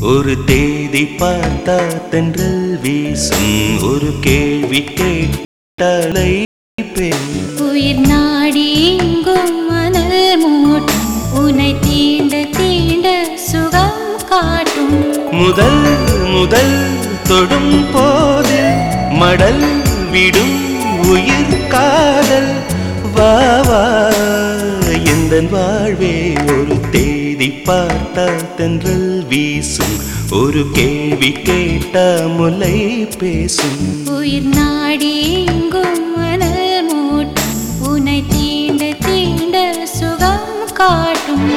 ஒரு தேதி பார்த்தா தென்றல் வீசும் ஒரு கேள்வி கேட்டலை பெண் உயிர் நாடி எங்கும் மணல் மூட்டும் உன்னை தீண்ட தீண்ட சுகம் காட்டும் முதல் முதல் தொடும் போது மடல் விடும் உயிர் காதல் வா வா எந்த வாழ்வே ஒரு தேதி பார்த்தா தென்றல் வீசும் ஒரு கேள்வி கேட்ட முலை பேசும் உயிர் நாடி எங்கும் மணல் மூட்டும் உன்னை தீண்ட தீண்ட சுகம் காட்டும்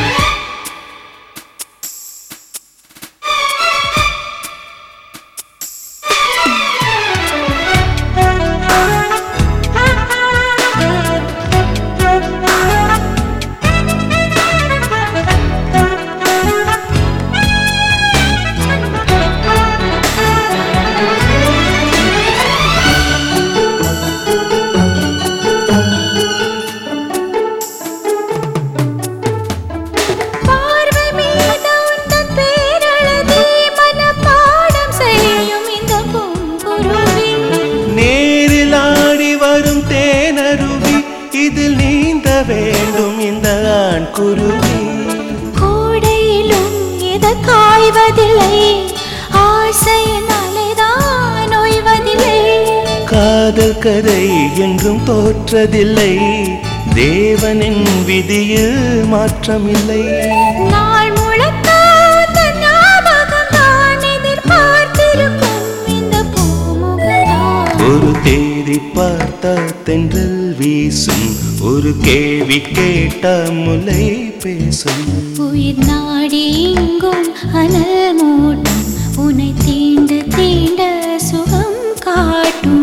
பார்வை மீது உந்தன் பேரழகே மனப்பாடம் செய்யும் இந்த பூங்குருவி. நேரில் ஆடி வரும் தேனருவி இதில் நீந்த வேண்டும் இந்த ஆண் குருவி கோடையிலும் இது காய்வதில்லை ஆசையின் அலைதான் ஓய்வதில்லை காதல் கதை எங்கும் தோற்றதில்லை தேவனின் விதியில் மாற்றமில்லை நாள் முழுக்க உந்தன் ஞாபகம்தான் எதிர்பார்த்திருக்கும் இந்த பூமுகதான். ஒரு தேதி பார்த்தா தென்றல் வீசும் ஒரு கேள்வி கேட்ட முலை பேசும் உயிர் நாடி எங்கும் அனல் மூட்டும் உன்னை தீண்ட தீண்ட சுகம் காட்டும்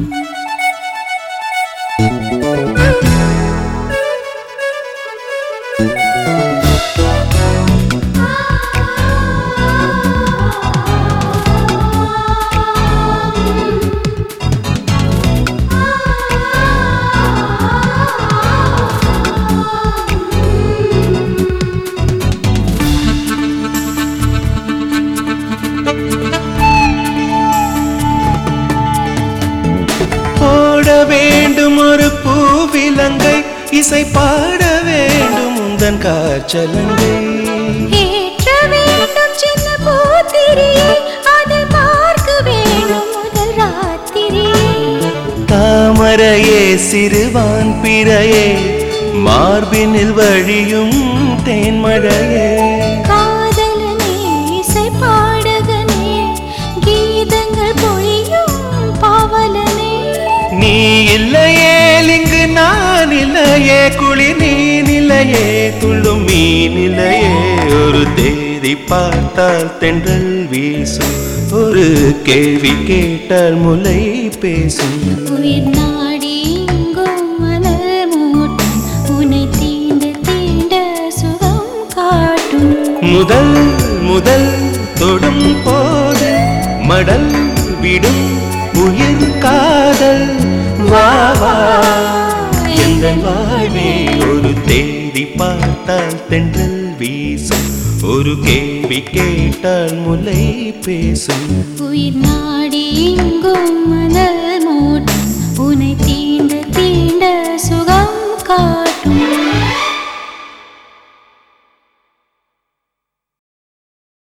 போட வேண்டும் ஒரு பூவிலங்கை இசை பாட வேண்டும் உந்தன் காற்றலங்கை ஏற்ற வேண்டும் சின்ன பூத்திரியை அதை பார்க்க வேண்டும் முதல் ராத்திரியை தாமரையே சிறுவான் பிறையே மார்பினில் வழியும் தேன்மழையே காதலனே இசை பாடகனே கீதங்கள் பொழியும் பாவலனே நீ இல்லையே இங்கு நான் இல்லையே குளிர் நீ நிலையே துள்ளும் மீ நிலையே ஒரு தேதி பார்த்தால் தென்றல் வீசும் ஒரு கேள்வி கேட்டால் முலை பேசும் உயிர் நாடி எங்கும் மலர் மூட்டும் உன்னை தீண்ட தீண்ட சுகம் காட்டும் முதல் முதல் தொடும் போது மடல் விடும் உயிர் காதல் வா வா எந்த வாழ்வே ஒரு தேதி பார்த்தால் தென்றல் வீசும் ஒரு கேள்வி கேட்டால் முலை பேசும் உயிர் நாடி எங்கும் மலர் மூட்டும் உன்னை தீண்ட தீண்ட சுகம் காட்டும்